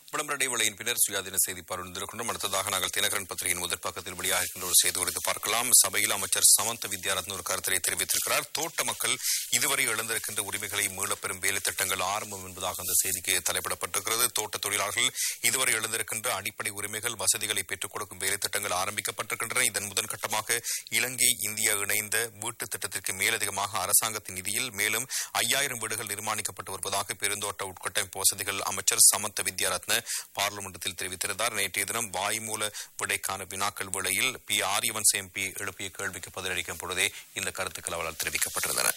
விளம்பர இடைவேளையின் பின்னர் சுயாதீன செய்தி பார்வையிருக்கின்றோம் அடுத்ததாக நாங்கள் தினகரன் பத்திரிகையின் முதற் பக்கத்தில் வெளியாகின்ற ஒரு செய்தி குறித்து பார்க்கலாம் சபையில் அமைச்சர் சமந்த வித்யாரத்ன ஒரு கருத்தை தெரிவித்திருக்கிறார் தோட்ட மக்கள் இதுவரை இழந்திருக்கின்ற உரிமைகளை மீளப்பெறும் வேலை திட்டங்கள் ஆரம்பம் என்பதாக அந்த செய்திக்கு தலைப்பிடப்பட்டிருக்கிறது தோட்ட தொழிலாளர்கள் இதுவரை இழந்திருக்கின்ற அடிப்படை உரிமைகள் வசதிகளை பெற்றுக் கொடுக்கும் வேலை திட்டங்கள் ஆரம்பிக்கப்பட்டிருக்கின்றன இதன் முதன் கட்டமாக இலங்கை இந்தியா இணைந்த வீட்டு திட்டத்திற்கு மேலதிகமாக அரசாங்கத்தின் நிதியில் மேலும் ஐயாயிரம் வீடுகள் நிர்மாணிக்கப்பட்டு வருவதாக பெருந்தோட்ட உட்கட்டமைப்பு வசதிகள் அமைச்சர் சமந்த வித்யாரத்ன பார்லிமெண்டத்தில் தெரிவித்திருந்தார் நேற்றைய தினம் வாய்மூல விடைக்கான வினாக்கள் வேளையில் பி ஆரியவன்ஸ் எம்பி எழுப்பிய கேள்விக்கு பதிலளிக்கும் பொழுதே இந்த கருத்துக்கள் அவரால் தெரிவிக்கப்பட்டிருந்தன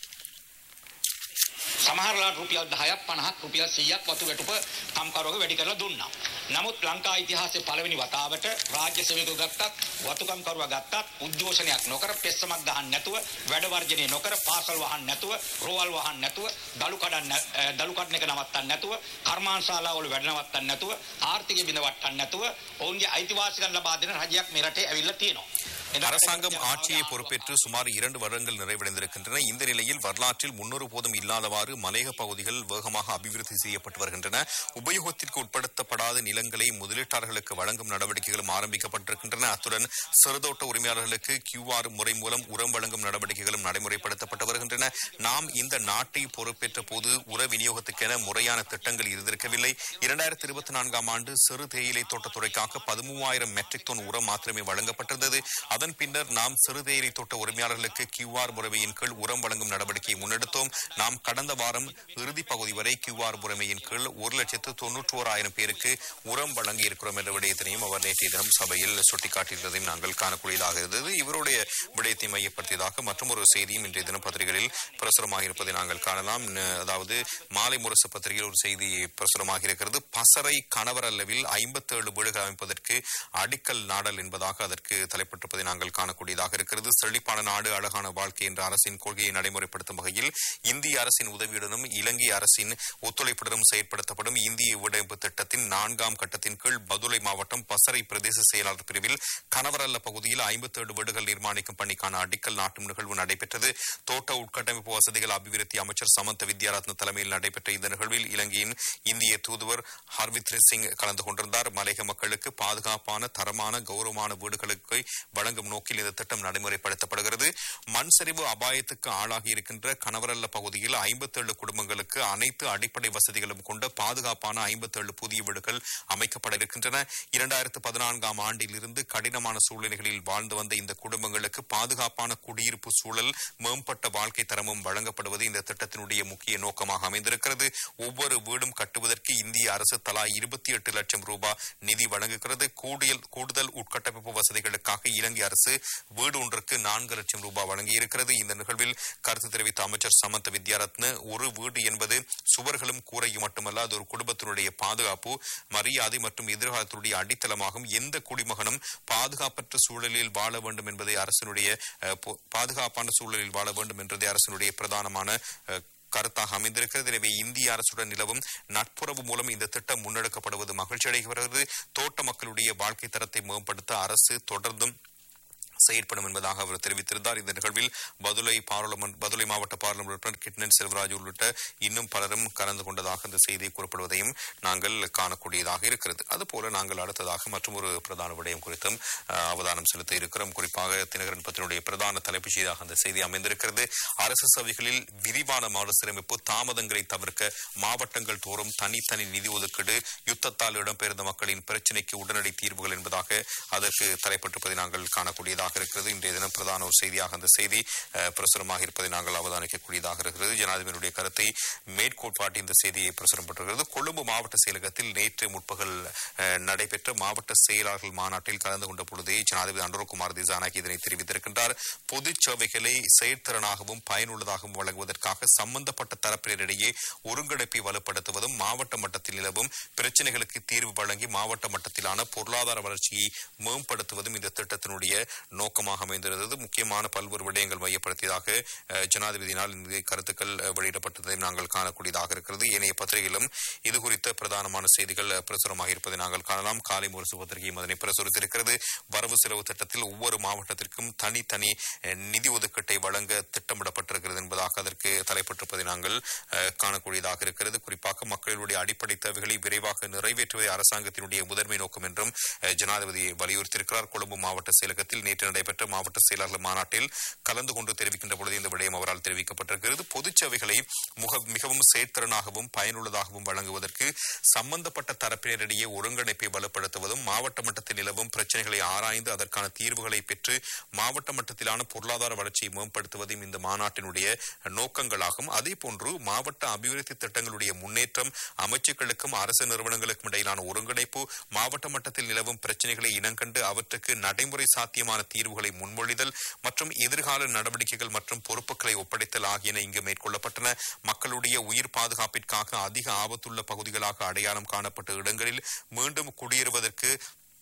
සමහරලාට රුපියල් 10ක් 50ක් රුපියල් 100ක් වතු වැටුප කම්කරුවක වැඩි කරලා දුන්නා. නමුත් ලංකා ඉතිහාසයේ පළවෙනි වතාවට රාජ්‍ය සේවකව ගත්තත් වතුකම්කරුවා ගත්තත් උද්ඝෝෂණයක් නොකර පෙස්සමක් ගහන්න නැතුව වැඩ වර්ජනය නොකර පාසල් වහන්න නැතුව රෝවල් වහන්න නැතුව දලු කඩන්න අ, දලු කඩන එක නවත්තන්න නැතුව කර්මාන්තශාලාවල වැඩ නවත්තන්න නැතුව ආර්ථිකය බිඳවට්ටන්න නැතුව ඔවුන්ගේ අයිතිවාසිකම් ලබා දෙන රජයක් මේ රටේ ඇවිල්ලා තියෙනවා. එදා அரசாங்கம் ஆட்சியை பொறுப்பேற்று சுமார் இரண்டு வருடங்கள் நிறைவடைந்திருக்கின்றன இந்த நிலையில் வரலாற்றில் முன்னொரு போதும் இல்லாதவாறு மலையக பகுதிகள் வேகமாக அபிவிருத்தி செய்யப்பட்டு வருகின்றன உபயோகத்திற்கு உட்படுத்தப்படாத நிலங்களை முதலீட்டாளர்களுக்கு வழங்கும் நடவடிக்கைகளும் ஆரம்பிக்கப்பட்டிருக்கின்றன அத்துடன் சிறுதோட்ட உரிமையாளர்களுக்கு கியூஆர் முறை மூலம் உரம் வழங்கும் நடவடிக்கைகளும் நடைமுறைப்படுத்தப்பட்டு வருகின்றன நாம் இந்த நாட்டை பொறுப்பேற்ற போது உர விநியோகத்துக்கென முறையான திட்டங்கள் இருந்திருக்கவில்லை இரண்டாயிரத்தி இருபத்தி நான்காம் ஆண்டு சிறு தேயிலை தோட்டத்துறைக்காக பதிமூவாயிரம் மெட்ரிக் டன் உரம் மாத்திரமே வழங்கப்பட்டிருந்தது அதன் பின்னர் நாம் சிறு தேயிலை தோட்ட உரிமையாளர்களுக்கு கியூஆர் முறைமையின் கீழ் உரம் வழங்கும் நடவடிக்கையை முன்னெடுத்தோம் நாம் கடந்த வாரம் இறுதி பகுதி வரை கியூஆர் முறைமையின் கீழ் ஒரு லட்சத்து தொன்னூற்றி ஓராயிரம் பேருக்கு உரம் வழங்கி இருக்கிறோம் என்ற விடயத்தினையும் அவர் நேற்றைய தினம் சபையில் சுட்டிக்காட்டியிருந்ததையும் நாங்கள் காணக்கூடியதாக இருந்தது இவருடைய விடயத்தை மையப்படுத்தியதாக மற்றும் ஒரு செய்தியும் இன்றைய தினம் பத்திரிகைகளில் பிரசுரமாக இருப்பதை நாங்கள் காணலாம் ந- அதாவது மாலை முரசு பத்திரிகையில் ஒரு செய்தி பிரசுரமாக இருக்கிறது பசறை கணவர் அளவில் ஐம்பத்தேழு வீடுகள் அமைப்பதற்கு அடிக்கல் நாடல் என்பதாக அதற்கு தலைப்பட்டிருப்பதை நாங்கள் காணக்கூடியதாக இருக்கிறது செழிப்பான நாடு அழகான வாழ்க்கை என்ற அரசின் கொள்கையை நடைமுறைப்படுத்தும் வகையில் இந்திய அரசின் உதவியுடனும் இலங்கை அரசின் ஒத்துழைப்புடனும் செயற்படுத்தப்படும் இந்திய வீடமைப்பு திட்டத்தின் நான்காம் கட்டத்தின் கீழ் பதுளை மாவட்டம் பசறை பிரதேச செயலாளர் பிரிவில் கணவரல்ல பகுதியில் ஐம்பத்தேழு வீடுகள் நிர்மாணிக்கும் பணிக்கான அடிக்கல் நாட்டும் நிகழ்வு நடைபெற்றது தோட்ட உட்கட்டமைப்பு வசதிகள் அபிவிருத்தி அமைச்சர் சமந்த வித்யாரத்ன தலைமையில் நடைபெற்ற இந்த நிகழ்வில் இலங்கையின் இந்திய தூதுவர் ஹர்வித் சிங் கலந்து கொண்டிருந்தார் மலையக மக்களுக்கு பாதுகாப்பான தரமான கௌரவமான வீடுகளுக்கு வழங்கும் நோக்கில் இந்த திட்டம் நடைமுறைப்படுத்தப்படுகிறது மண் சரிவு அபாயத்துக்கு ஆளாகி இருக்கின்ற கணவரல்ல பகுதியில் ஐம்பத்தேழு குடும்பங்களுக்கு அனைத்து அடிப்படை வசதிகளும் கொண்ட பாதுகாப்பான ஐம்பத்தேழு புதிய வீடுகள் அமைக்கப்பட இருக்கின்றன இரண்டாயிரத்து பதினான்காம் ஆண்டிலிருந்து கடினமான சூழ்நிலைகளில் வாழ்ந்து வந்த இந்த குடும்பங்களுக்கு பாதுகாப்பான குடியிருப்பு சூழல் மேம்பட்ட வாழ்க்கை தரமும் வழங்கப்படுவது இந்த திட்டத்தினுடைய முக்கிய நோக்கமாக அமைந்திருக்கிறது ஒவ்வொரு வீடும் கட்டுவதற்கு இந்திய அரசு தலா இருபத்தி எட்டு லட்சம் ரூபாய் நிதி வழங்குகிறது கூடுதல் கூடுதல் உட்கட்டமைப்பு வசதிகளுக்காக இலங்கை அரசு வீடு ஒன்றுக்கு நான்கு லட்சம் ரூபாய் வழங்கியிருக்கிறது இந்த நிகழ்வில் கருத்து தெரிவித்த அமைச்சர் சமந்த வித்யாரத்ன ஒரு வீடு என்பது சுவர்களும் கூரையும் மட்டுமல்ல அது ஒரு குடும்பத்தினுடைய பாதுகாப்பு மரியாதை மற்றும் எதிர்காலத்தினுடைய அடித்தளமாகும் எந்த குடிமகனும் பாதுகாப்பற்ற சூழலில் வாழ வேண்டும் என்பதை அரசினுடைய அஹ், பொ- பாதுகாப்பான சூழலில் வாழ வேண்டும் என்றதே அரசினுடைய பிரதானமான அஹ், கருத்தாக அமைந்திருக்கிறது எனவே இந்திய அரசுடன் நிலவும் நட்புறவு மூலம் இந்த திட்டம் முன்னெடுக்கப்படுவது மகிழ்ச்சி அடைகிறது தோட்ட மக்களுடைய வாழ்க்கை தரத்தை மேம்படுத்த அரசு தொடர்ந்தும் செயற்படும் என்பதாக அவர் தெரிவித்திருந்தார் இந்த நிகழ்வில் பதுளை பாராளுமன்ற பதுளை மாவட்ட பாராளுமன்ற உறுப்பினர் கிட்னன் செல்வராஜ் உள்ளிட்ட இன்னும் பலரும் கலந்து கொண்டதாக இந்த செய்தி கூறப்படுவதையும் நாங்கள் காணக்கூடியதாக இருக்கிறது அதுபோல நாங்கள் அடுத்ததாக மற்றும் ஒரு பிரதான விடயம் குறித்தும் அஹ், அவதானம் செலுத்த இருக்கிறோம் குறிப்பாக தினகரன் பத்தினுடைய பிரதான தலைப்புச் செய்தியாக அந்த செய்தி அமைந்திருக்கிறது அரசு சபைகளில் விரிவான மறுசீரமைப்பு தாமதங்களை தவிர்க்க மாவட்டங்கள் தோறும் தனித்தனி நிதி ஒதுக்கீடு யுத்தத்தால் இடம்பெயர்ந்த மக்களின் பிரச்சினைக்கு உடனடி தீர்வுகள் என்பதாக அதற்கு தலைப்பட்டிருப்பதை நாங்கள் காணக்கூடியதாக இருக்கிறது இன்றைய தினம் பிரதான ஒரு செய்தியாக அந்த செய்தி அஹ், பிரசுரமாக இருப்பதை நாங்கள் அவதானிக்கக்கூடியதாக இருக்கிறது ஜனாதிபதியுடைய கருத்தை மேற்கோட்பாட்டி இந்த செய்தியை பிரசுரப்பட்டிருக்கிறது கொழும்பு மாவட்ட செயலகத்தில் நேற்று முற்பகல் அஹ், நடைபெற்ற மாவட்ட செயலாளர்கள் மாநாட்டில் கலந்து கொண்ட பொழுதே ஜனாதிபதி அனுரகுமார் திசானாக்கி இதனை தெரிவித்திருக்கின்றார் பொது சேவைகளை செயற்திறனாகவும் பயனுள்ளதாகவும் வழங்குவதற்காக சம்பந்தப்பட்ட தரப்பினரிடையே ஒருங்கிணைப்பை வலுப்படுத்துவதும் மாவட்ட மட்டத்தில் நிலவும் பிரச்சனைகளுக்கு தீர்வு வழங்கி மாவட்ட மட்டத்திலான பொருளாதார வளர்ச்சியை மேம்படுத்துவதும் இந்த திட்டத்தினுடைய நோக்கமாக அமைந்திருந்தது முக்கியமான பல்வேறு விடயங்கள் மையப்படுத்தியதாக அஹ், ஜனாதிபதியினால் இந்த கருத்துக்கள் அஹ், வெளியிடப்பட்டதை நாங்கள் காணக்கூடியதாக இருக்கிறது ஏனைய பத்திரிகையிலும் இது குறித்த பிரதானமான செய்திகள் அஹ், பிரசுரமாக இருப்பதை நாங்கள் காணலாம் காலை முரசு பத்திரிகையும் அதனை பிரசுரித்திருக்கிறது வரவு செலவு திட்டத்தில் ஒவ்வொரு மாவட்டத்திற்கும் தனித்தனி அஹ், நிதி ஒதுக்கீட்டை வழங்க திட்டமிடப்பட்டிருக்கிறது என்பதாக அதற்கு தலைப்பட்டிருப்பதை நாங்கள் அஹ், காணக்கூடியதாக இருக்கிறது குறிப்பாக மக்களுடைய அடிப்படை தேவைகளை விரைவாக நிறைவேற்றுவதே அரசாங்கத்தினுடைய முதன்மை நோக்கம் என்றும் அஹ், ஜனாதிபதி வலியுறுத்தியிருக்கிறார் கொழும்பு மாவட்ட செயலகத்தில் நேற்று நடைபெற்ற மாவட்ட செயலாளர் மாநாட்டில் கலந்து கொண்டு தெரிவிக்கின்ற பொழுது இந்த விடயம் அவரால் தெரிவிக்கப்பட்டிருக்கிறது பொதுச் சேவைகளை முக மிகவும் செயற்திறனாகவும் பயனுள்ளதாகவும் வழங்குவதற்கு சம்பந்தப்பட்ட தரப்பினரிடையே ஒருங்கிணைப்பை வலுப்படுத்துவதும் மாவட்ட மட்டத்தில் நிலவும் பிரச்சனைகளை ஆராய்ந்து அதற்கான தீர்வுகளை பெற்று மாவட்ட மட்டத்திலான பொருளாதார வளர்ச்சியை மேம்படுத்துவதும் இந்த மாநாட்டினுடைய நோக்கங்களாகும் அதேபோன்று மாவட்ட அபிவிருத்தி திட்டங்களுடைய முன்னேற்றம் அமைச்சுக்களுக்கும் அரசு நிறுவனங்களுக்கும் இடையிலான ஒருங்கிணைப்பு மாவட்ட மட்டத்தில் நிலவும் பிரச்சனைகளை இனங்கண்டு அவற்றுக்கு நடைமுறை சாத்தியமான தீர்வுகளை முன்மொழிதல் மற்றும் எதிர்கால நடவடிக்கைகள் மற்றும் பொறுப்புகளை ஒப்படைத்தல் ஆகியன இங்கு மேற்கொள்ளப்பட்டன மக்களுடைய உயிர் பாதுகாப்பிற்காக அதிக ஆபத்துள்ள பகுதிகளாக அடையாளம் காணப்பட்ட இடங்களில் மீண்டும் குடியேறுவதற்கு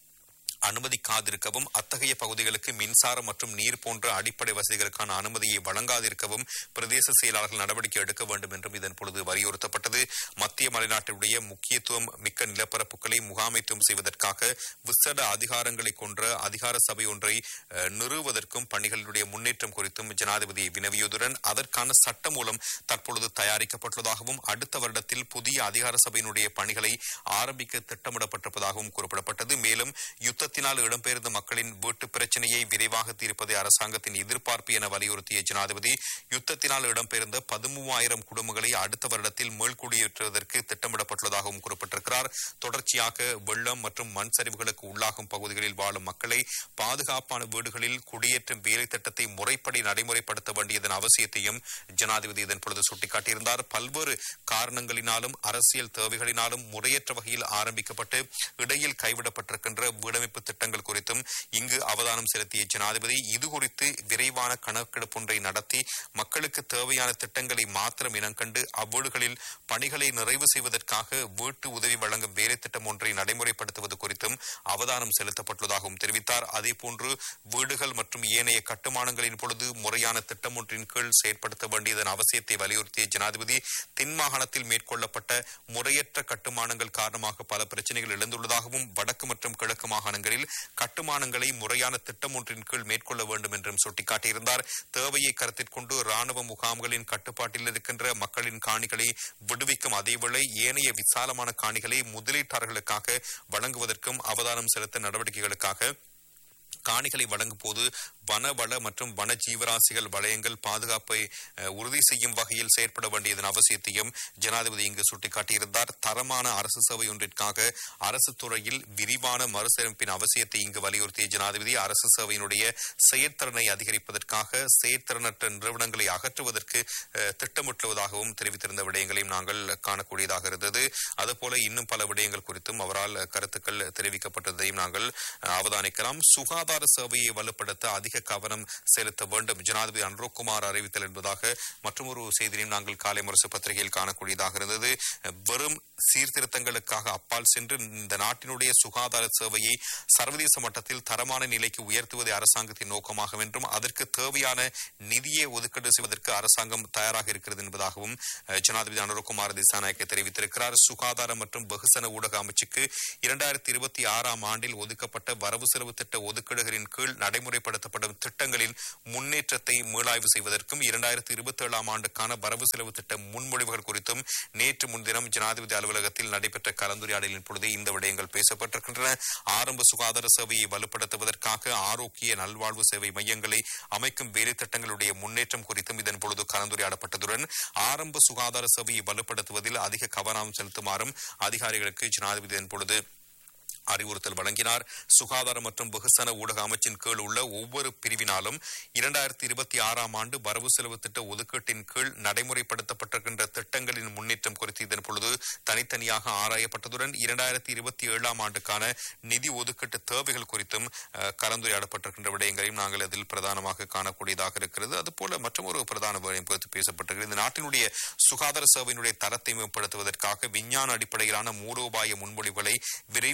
அனுமதிக்காதிருக்கவும் அத்தகைய பகுதிகளுக்கு மின்சாரம் மற்றும் நீர் போன்ற அடிப்படை வசதிகளுக்கான அனுமதியை வழங்காதிருக்கவும் பிரதேச செயலாளர்கள் நடவடிக்கை எடுக்க வேண்டும் என்றும் இதன் பொழுது வலியுறுத்தப்பட்டது மத்திய மலைநாட்டினுடைய முக்கியத்துவம் மிக்க நிலப்பரப்புகளை முகாமைத்துவம் செய்வதற்காக விசேட அதிகாரங்களை கொன்ற அதிகார சபை ஒன்றை அஹ், நிறுவுவதற்கும் பணிகளுடைய முன்னேற்றம் குறித்தும் ஜனாதிபதியை வினவியதுடன் அதற்கான சட்ட மூலம் தற்பொழுது தயாரிக்கப்பட்டுள்ளதாகவும் அடுத்த வருடத்தில் புதிய அதிகார சபையினுடைய பணிகளை ஆரம்பிக்க திட்டமிடப்பட்டிருப்பதாகவும் குறிப்பிடப்பட்டது மேலும் யுத்தத்தினால் இடம்பெயர்ந்த மக்களின் வீட்டு பிரச்சனையை விரைவாக தீர்ப்பதே அரசாங்கத்தின் எதிர்பார்ப்பு என வலியுறுத்திய ஜனாதிபதி யுத்தத்தினால் இடம்பெயர்ந்த பதிமூவாயிரம் குடும்பங்களை அடுத்த வருடத்தில் மீள்குடியேற்றுவதற்கு திட்டமிடப்பட்டுள்ளதாகவும் குறிப்பிட்டிருக்கிறார் தொடர்ச்சியாக வெள்ளம் மற்றும் மண் சரிவுகளுக்கு உள்ளாகும் பகுதிகளில் வாழும் மக்களை பாதுகாப்பான வீடுகளில் குடியேற்றும் வேலை திட்டத்தை முறைப்படி நடைமுறைப்படுத்த வேண்டியதன் அவசியத்தையும் ஜனாதிபதி இதன் பொழுது சுட்டிக்காட்டியிருந்தார் பல்வேறு காரணங்களினாலும் அரசியல் தேவைகளினாலும் முறையற்ற வகையில் ஆரம்பிக்கப்பட்டு இடையில் கைவிடப்பட்டிருக்கின்ற வீடமைப்பு திட்டங்கள் குறித்தும் இங்கு அவதானம் செலுத்திய ஜனாதிபதி இது குறித்து விரைவான கணக்கெடுப்பு ஒன்றை நடத்தி மக்களுக்கு தேவையான திட்டங்களை மாத்திரம் இனங்கண்டு அவ்வீடுகளில் பணிகளை நிறைவு செய்வதற்காக வீட்டு உதவி வழங்கும் வேலை திட்டம் ஒன்றை நடைமுறைப்படுத்துவது குறித்தும் அவதானம் செலுத்தப்பட்டுள்ளதாகவும் தெரிவித்தார் அதேபோன்று வீடுகள் மற்றும் ஏனைய கட்டுமானங்களின் பொழுது முறையான திட்டம் ஒன்றின் கீழ் செயற்படுத்த வேண்டியதன் அவசியத்தை வலியுறுத்திய ஜனாதிபதி தென் மாகாணத்தில் மேற்கொள்ளப்பட்ட முறையற்ற கட்டுமானங்கள் காரணமாக பல பிரச்சனைகள் எழுந்துள்ளதாகவும் வடக்கு மற்றும் கிழக்கு மாகாணங்களில் கட்டுமானங்களை முறையான திட்டம் ஒன்றின் கீழ் மேற்கொள்ள வேண்டும் என்றும் சுட்டிக்காட்டியிருந்தார் தேவையை கருத்தில் கொண்டு ராணுவ முகாம்களின் கட்டுப்பாட்டில் இருக்கின்ற மக்களின் காணிகளை விடுவிக்கும் அதேவேளை ஏனைய விசாலமான காணிகளை முதலீட்டாளர்களுக்காக வழங்குவதற்கும் அவதானம் செலுத்த நடவடிக்கைகளுக்காக காணிகளை வழங்கும் போது வனவள மற்றும் வன ஜீவராசிகள் வளையங்கள் பாதுகாப்பை அஹ், உறுதி செய்யும் வகையில் செயற்பட வேண்டியதன் அவசியத்தையும் ஜனாதிபதி இங்கு சுட்டிக்காட்டியிருந்தார் தரமான அரசு சேவை ஒன்றிற்காக அரசு துறையில் விரிவான மறுசீரமைப்பின் அவசியத்தை இங்கு வலியுறுத்திய ஜனாதிபதி அரசு சேவையினுடைய செயற்திறனை அதிகரிப்பதற்காக செயற்திறனற்ற நிறுவனங்களை அகற்றுவதற்கு அஹ், திட்டமிட்டுள்ளதாகவும் தெரிவித்திருந்த விடயங்களையும் நாங்கள் காணக்கூடியதாக இருந்தது அதுபோல இன்னும் பல விடயங்கள் குறித்தும் அவரால் கருத்துக்கள் தெரிவிக்கப்பட்டதையும் நாங்கள் அஹ், அவதானிக்கலாம் சுகாதார சேவையை வலுப்படுத்த அதிக கவனம் செலுத்த வேண்டும் ஜனாதிபதி அன்ரோகுமார் அறிவித்தல் என்பதாக மற்றொரு செய்தியையும் நாங்கள் காலை முரசு பத்திரிகையில் காணக்கூடியதாக இருந்தது வெறும் சீர்திருத்தங்களுக்காக அப்பால் சென்று இந்த நாட்டினுடைய சுகாதார சேவையை சர்வதேச மட்டத்தில் தரமான நிலைக்கு உயர்த்துவதே அரசாங்கத்தின் நோக்கமாகும் என்றும் அதற்கு தேவையான நிதியை ஒதுக்கீடு செய்வதற்கு அரசாங்கம் தயாராக இருக்கிறது என்பதாகவும் அஹ், ஜனாதிபதி அனுரகுமார் திசாநாயக்க தெரிவித்திருக்கிறார் சுகாதார மற்றும் வெகுசன ஊடக அமைச்சுக்கு இரண்டாயிரத்தி இருபத்தி ஆறாம் ஆண்டில் ஒதுக்கப்பட்ட வரவு செலவு திட்ட ஒதுக்கீடுகளின் கீழ் நடைமுறைப்படுத்தப்படும் திட்டங்களின் முன்னேற்றத்தை மீளாய்வு செய்வதற்கும் இரண்டாயிரத்தி இருபத்தி ஏழாம் ஆண்டுக்கான வரவு செலவு திட்ட முன்மொழிவுகள் குறித்தும் நேற்று முன்தினம் ஜனாதிபதி அலுவலகத்தில் நடைபெற்ற கலந்துரையாடலின் பொழுது இந்த விடயங்கள் பேசப்பட்டிருக்கின்றன ஆரம்ப சுகாதார சேவையை வலுப்படுத்துவதற்காக ஆரோக்கிய நல்வாழ்வு சேவை மையங்களை அமைக்கும் வேலை திட்டங்களுடைய முன்னேற்றம் குறித்தும் இதன் பொழுது கலந்துரையாடப்பட்டதுடன் ஆரம்ப சுகாதார சேவையை வலுப்படுத்துவதில் அதிக கவனம் செலுத்துமாறும் அதிகாரிகளுக்கு ஜனாதிபதி இதன் பொழுது அறிவுறுத்தல் வழங்கினார் சுகாதார மற்றும் வெகுசன ஊடக அமைச்சின் கீழ் உள்ள ஒவ்வொரு பிரிவினாலும் இரண்டாயிரத்தி இருபத்தி ஆறாம் ஆண்டு வரவு செலவு திட்ட ஒதுக்கீட்டின் கீழ் நடைமுறைப்படுத்தப்பட்டிருக்கின்ற திட்டங்களின் முன்னேற்றம் குறித்து இதன் பொழுது தனித்தனியாக ஆராயப்பட்டதுடன் இரண்டாயிரத்தி இருபத்தி ஏழாம் ஆண்டுக்கான நிதி ஒதுக்கீட்டு தேவைகள் குறித்தும் அஹ், கலந்துரையாடப்பட்டிருக்கின்ற விடயங்களையும் நாங்கள் அதில் பிரதானமாக காணக்கூடியதாக இருக்கிறது அதுபோல மற்றொரு பிரதான விடயம் குறித்து பேசப்பட்டிருக்கிறது இந்த நாட்டினுடைய சுகாதார சேவையினுடைய தரத்தை மேம்படுத்துவதற்காக விஞ்ஞான அடிப்படையிலான மூலோபாய முன்மொழிவுகளை விரைவாக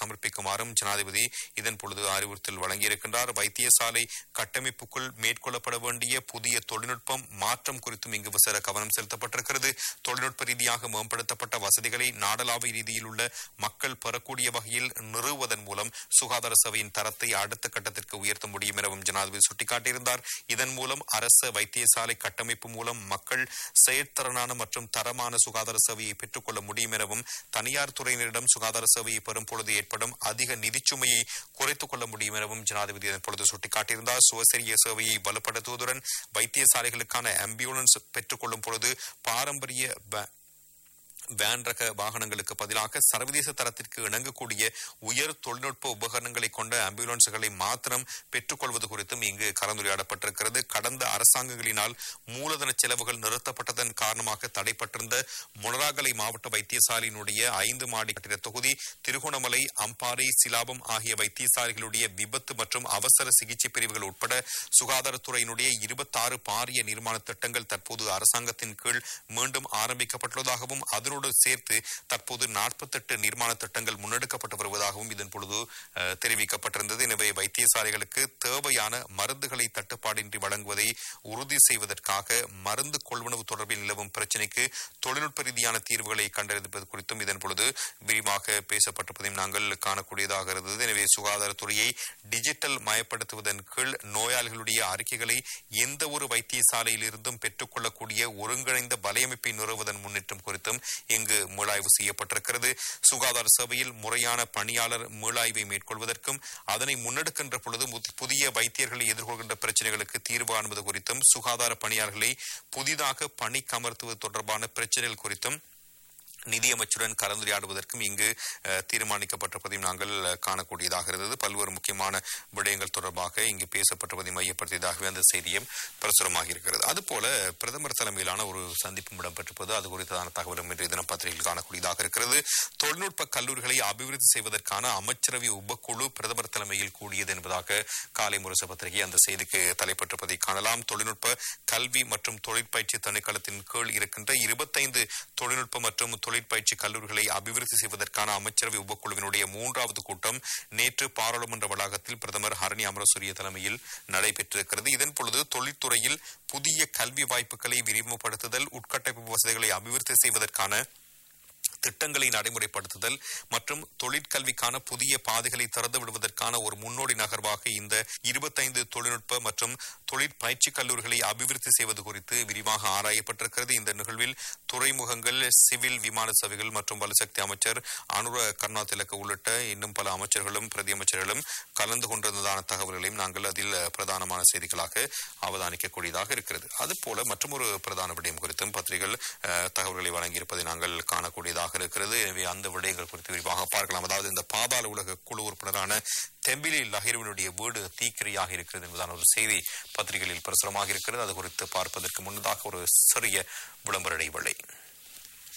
சமர்ப்பிக்குமாறும் ஜனாதிபதி இதன் பொழுது அறிவுறுத்தல் வழங்கியிருக்கின்றார் வைத்தியசாலை கட்டமைப்புக்குள் மேற்கொள்ளப்பட வேண்டிய புதிய தொழில்நுட்பம் மாற்றம் குறித்தும் இங்கு விசேட கவனம் செலுத்தப்பட்டிருக்கிறது தொழில்நுட்ப ரீதியாக மேம்படுத்தப்பட்ட வசதிகளை நாடளாவிய ரீதியில் உள்ள மக்கள் பெறக்கூடிய வகையில் நிறுவுவதன் மூலம் சுகாதார சேவையின் தரத்தை அடுத்த கட்டத்திற்கு உயர்த்த முடியும் எனவும் ஜனாதிபதி சுட்டிக்காட்டியிருந்தார் இதன் மூலம் அரச வைத்தியசாலை கட்டமைப்பு மூலம் மக்கள் செயற்திறனான மற்றும் தரமான சுகாதார சேவையை பெற்றுக்கொள்ள முடியும் எனவும் தனியார் துறையினரிடம் சுகாதார சேவையை பெறும் பொழுது ஏற்படும் அதிக நிதிச்சுமையை குறைத்துக் கொள்ள முடியும் எனவும் ஜனாதிபதி இதன் பொழுது சுட்டிக்காட்டியிருந்தார் சுவசரிய சேவையை பலப்படுத்துவதுடன் வைத்தியசாலைகளுக்கான ஆம்புலன்ஸ் பெற்றுக்கொள்ளும் பொழுது பாரம்பரிய ப- வேன் ரக வாகனங்களுக்கு பதிலாக சர்வதேச தரத்திற்கு இணங்கக்கூடிய உயர் தொழில்நுட்ப உபகரணங்களை கொண்ட ஆம்புலன்ஸ்களை மாத்திரம் பெற்றுக்கொள்வது குறித்தும் இங்கு கலந்துரையாடப்பட்டிருக்கிறது கடந்த அரசாங்கங்களினால் மூலதன செலவுகள் நிறுத்தப்பட்டதன் காரணமாக தடைப்பட்டிருந்த மொனராகலை மாவட்ட வைத்தியசாலையினுடைய ஐந்து மாடி கட்டிட தொகுதி திருகோணமலை அம்பாறை சிலாபம் ஆகிய வைத்தியசாலைகளுடைய விபத்து மற்றும் அவசர சிகிச்சை பிரிவுகள் உட்பட சுகாதாரத்துறையினுடைய இருபத்தாறு பாரிய நிர்மாண திட்டங்கள் தற்போது அரசாங்கத்தின் கீழ் மீண்டும் ஆரம்பிக்கப்பட்டுள்ளதாகவும் அதனோடு சேர்த்து தற்போது நாற்பத்தெட்டு நிர்மாண திட்டங்கள் முன்னெடுக்கப்பட்டு வருவதாகவும் இதன் பொழுது அஹ், தெரிவிக்கப்பட்டிருந்தது எனவே வைத்தியசாலைகளுக்கு தேவையான மருந்துகளை தட்டுப்பாடின்றி வழங்குவதை உறுதி செய்வதற்காக மருந்து கொள்வனவு தொடர்பில் நிலவும் பிரச்சினைக்கு தொழில்நுட்ப ரீதியான தீர்வுகளை கண்டறிவது குறித்தும் இதன் பொழுது விரிவாக பேசப்பட்டிருப்பதையும் நாங்கள் காணக்கூடியதாக இருந்தது எனவே சுகாதாரத்துறையை டிஜிட்டல் மயப்படுத்துவதன் கீழ் நோயாளிகளுடைய அறிக்கைகளை எந்த ஒரு வைத்தியசாலையில் இருந்தும் பெற்றுக்கொள்ளக்கூடிய ஒருங்கிணைந்த வலையமைப்பை நிறுவுவதன் முன்னேற்றம் குறித்தும் இங்கு மீளாய்வு செய்யப்பட்டிருக்கிறது சுகாதார சபையில் முறையான பணியாளர் மீளாய்வை மேற்கொள்வதற்கும் அதனை முன்னெடுக்கின்ற பொழுது முத்- புதிய வைத்தியர்களை எதிர்கொள்கின்ற பிரச்சனைகளுக்கு தீர்வு காண்பது குறித்தும் சுகாதார பணியாளர்களை புதிதாக பணிக்கமர்த்துவது தொடர்பான பிரச்சனைகள் குறித்தும் நிதியமைச்சருடன் கலந்துரையாடுவதற்கும் இங்கு அஹ், தீர்மானிக்கப்பட்டிருப்பதையும் நாங்கள் அஹ், காணக்கூடியதாக இருந்தது பல்வேறு முக்கியமான விடயங்கள் தொடர்பாக இங்கு பேசப்பட்டிருப்பதை மையப்படுத்தியதாகவே அந்த செய்தியும் பிரசுரமாக இருக்கிறது அதுபோல பிரதமர் தலைமையிலான ஒரு சந்திப்பும் இடம்பெற்றிருப்பது அது குறித்ததான தகவலும் இன்றைய தினம் பத்திரிகையில் காணக்கூடியதாக இருக்கிறது தொழில்நுட்ப கல்லூரிகளை அபிவிருத்தி செய்வதற்கான அமைச்சரவை உபக்குழு பிரதமர் தலைமையில் கூடியது என்பதாக காலை முரசு பத்திரிகை அந்த செய்திக்கு தலைப்பட்டிருப்பதை காணலாம் தொழில்நுட்ப கல்வி மற்றும் தொழிற்பயிற்சி திணைக்களத்தின் கீழ் இருக்கின்ற இருபத்தைந்து தொழில்நுட்ப மற்றும் தொழிற்பயிற்சி கல்லூரிகளை அபிவிருத்தி செய்வதற்கான அமைச்சரவை உபக்குழுவினுடைய மூன்றாவது கூட்டம் நேற்று பாராளுமன்ற வளாகத்தில் பிரதமர் ஹரணி அமரசூரிய தலைமையில் நடைபெற்றிருக்கிறது இதன் பொழுது தொழில்துறையில் புதிய கல்வி வாய்ப்புகளை விரிவுபடுத்துதல் உட்கட்டமைப்பு வசதிகளை அபிவிருத்தி செய்வதற்கான திட்டங்களை நடைமுறைப்படுத்துதல் மற்றும் தொழிற்கல்விக்கான புதிய பாதைகளை திறந்து விடுவதற்கான ஒரு முன்னோடி நகர்வாக இந்த இருபத்தைந்து தொழில்நுட்ப மற்றும் தொழிற்பயிற்சி கல்லூரிகளை அபிவிருத்தி செய்வது குறித்து விரிவாக ஆராயப்பட்டிருக்கிறது இந்த நிகழ்வில் துறைமுகங்கள் சிவில் விமான சேவைகள் மற்றும் வலுசக்தி அமைச்சர் அனுர கருணாதிலக்க உள்ளிட்ட இன்னும் பல அமைச்சர்களும் பிரதி அமைச்சர்களும் கலந்து கொண்டிருந்ததான தகவல்களையும் நாங்கள் அதில் பிரதானமான செய்திகளாக அவதானிக்கக்கூடியதாக இருக்கிறது அதுபோல மற்றொரு பிரதான விடயம் குறித்தும் பத்திரிகைகள் அஹ், தகவல்களை வழங்கியிருப்பதை நாங்கள் காணக்கூடியதாக இருக்கிறது எனவே அந்த விடயங்கள் குறித்து விரிவாக பார்க்கலாம் அதாவது இந்த பாதாள உலக குழு உறுப்பினரான தெம்பிலி லஹிருவினுடைய வீடு தீக்கிரையாக இருக்கிறது என்பதான ஒரு செய்தி பத்திரிகைகளில் பிரசுரமாக இருக்கிறது அது குறித்து பார்ப்பதற்கு முன்னதாக ஒரு சிறிய விளம்பர இடைவேளை